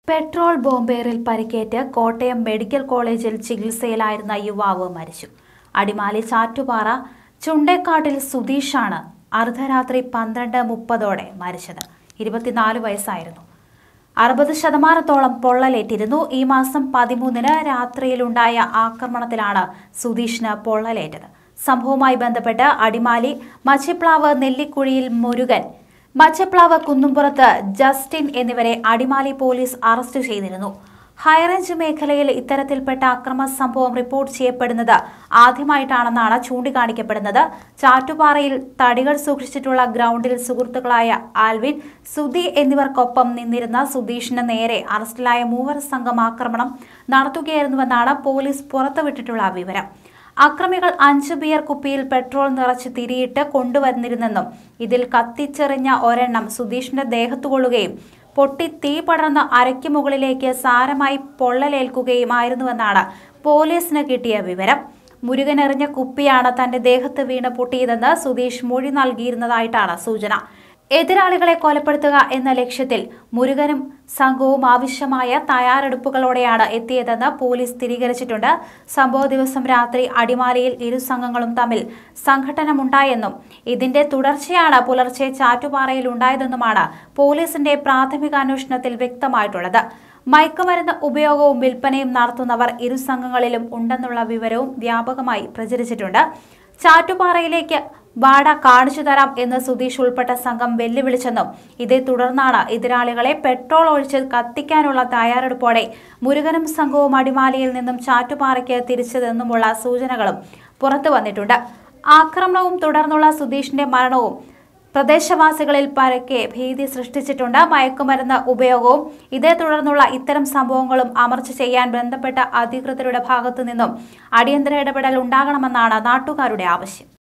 petrol ബോംബേറിൽ പരിക്കേറ്റ് Kottayam medical കോളേജിൽ ചികിത്സയിലായിരുന്ന യുവാവ് മരിച്ചു അടിമാലി ചാറ്റുപാറ ചുണ്ടേക്കാട്ടിൽ സുധീഷാണ് അർദ്ധരാത്രി പന്ത്രണ്ട് മുപ്പതോടെ മരിച്ചത് ഇരുപത്തിനാല് വയസ്സായിരുന്നു അറുപത് ശതമാനത്തോളം പൊള്ളലേറ്റിരുന്നു ഈ മാസം പതിമൂന്നിന് രാത്രിയിലുണ്ടായ ആക്രമണത്തിലാണ് സുധീഷിന് പൊള്ളലേറ്റത് സംഭവവുമായി ബന്ധപ്പെട്ട് അടിമാലി മച്ചിപ്ലാവ് നെല്ലിക്കുഴിയിൽ മുരുകൻ മച്ചപ്ലാവ് കുന്നുംപുറത്ത് ജസ്റ്റിൻ എന്നിവരെ അടിമാലി പോലീസ് അറസ്റ്റ് ചെയ്തിരുന്നു ഹൈറേഞ്ച് മേഖലയിൽ ഇത്തരത്തിൽപ്പെട്ട അക്രമ സംഭവം റിപ്പോർട്ട് ചെയ്യപ്പെടുന്നത് ആദ്യമായിട്ടാണെന്നാണ് ചൂണ്ടിക്കാണിക്കപ്പെടുന്നത് ചാറ്റുപാറയിൽ തടികൾ സൂക്ഷിച്ചിട്ടുള്ള ഗ്രൗണ്ടിൽ സുഹൃത്തുക്കളായ ആൽവിൻ സുധി എന്നിവർക്കൊപ്പം നിന്നിരുന്ന സുധീഷിന് നേരെ അറസ്റ്റിലായ മൂവർ സംഘം ആക്രമണം നടത്തുകയായിരുന്നുവെന്നാണ് പോലീസ് പുറത്തുവിട്ടിട്ടുള്ള വിവരം അക്രമികൾ അഞ്ച് ബിയർ കുപ്പിയിൽ പെട്രോൾ നിറച്ച് തിരിയിട്ട് കൊണ്ടുവന്നിരുന്നെന്നും ഇതിൽ കത്തിച്ചെറിഞ്ഞ ഒരെണ്ണം സുധീഷിന്റെ ദേഹത്തു കൊള്ളുകയും പൊട്ടി തീ പടർന്ന് അരയ്ക്ക് മുകളിലേക്ക് സാരമായി പൊള്ളലേൽക്കുകയുമായിരുന്നുവെന്നാണ് പോലീസിന് കിട്ടിയ വിവരം മുരുകൻ എറിഞ്ഞ കുപ്പിയാണ് തന്റെ ദേഹത്ത് വീണ് പൊട്ടിയതെന്ന് സുധീഷ് മൊഴി നൽകിയിരുന്നതായിട്ടാണ് സൂചന എതിരാളികളെ കൊലപ്പെടുത്തുക എന്ന ലക്ഷ്യത്തിൽ മുരുകനും സംഘവും ആവശ്യമായ തയ്യാറെടുപ്പുകളോടെയാണ് എത്തിയതെന്ന് പോലീസ് സ്ഥിരീകരിച്ചിട്ടുണ്ട് സംഭവ ദിവസം രാത്രി അടിമാലിയിൽ ഇരു സംഘങ്ങളും തമ്മിൽ സംഘട്ടനമുണ്ടായെന്നും ഇതിന്റെ തുടർച്ചയാണ് പുലർച്ചെ ചാറ്റുപാറയിൽ ഉണ്ടായതെന്നുമാണ് പോലീസിന്റെ പ്രാഥമിക അന്വേഷണത്തിൽ വ്യക്തമായിട്ടുള്ളത് മയക്കുമരുന്ന് ഉപയോഗവും വിൽപ്പനയും നടത്തുന്നവർ ഇരു സംഘങ്ങളിലും ഉണ്ടെന്നുള്ള വിവരവും വ്യാപകമായി പ്രചരിച്ചിട്ടുണ്ട് ചാറ്റുപാറയിലേക്ക് വാട കാണിച്ചു തരാം എന്ന് സുധീഷ് ഉൾപ്പെട്ട സംഘം വെല്ലുവിളിച്ചെന്നും ഇതേ തുടർന്നാണ് എതിരാളികളെ പെട്രോൾ ഒഴിച്ച് കത്തിക്കാനുള്ള തയ്യാറെടുപ്പോടെ മുരുകനും സംഘവും അടിമാലിയിൽ നിന്നും ചാറ്റുപാറയ്ക്ക് തിരിച്ചതെന്നുമുള്ള സൂചനകളും പുറത്തു വന്നിട്ടുണ്ട് ആക്രമണവും തുടർന്നുള്ള സുധീഷിന്റെ മരണവും പ്രദേശവാസികളിൽ പരക്കെ ഭീതി സൃഷ്ടിച്ചിട്ടുണ്ട് മയക്കുമരുന്ന് ഉപയോഗവും ഇതേ തുടർന്നുള്ള ഇത്തരം സംഭവങ്ങളും അമർച്ച ചെയ്യാൻ ബന്ധപ്പെട്ട അധികൃതരുടെ ഭാഗത്തു നിന്നും അടിയന്തര ഇടപെടൽ ഉണ്ടാകണമെന്നാണ് നാട്ടുകാരുടെ ആവശ്യം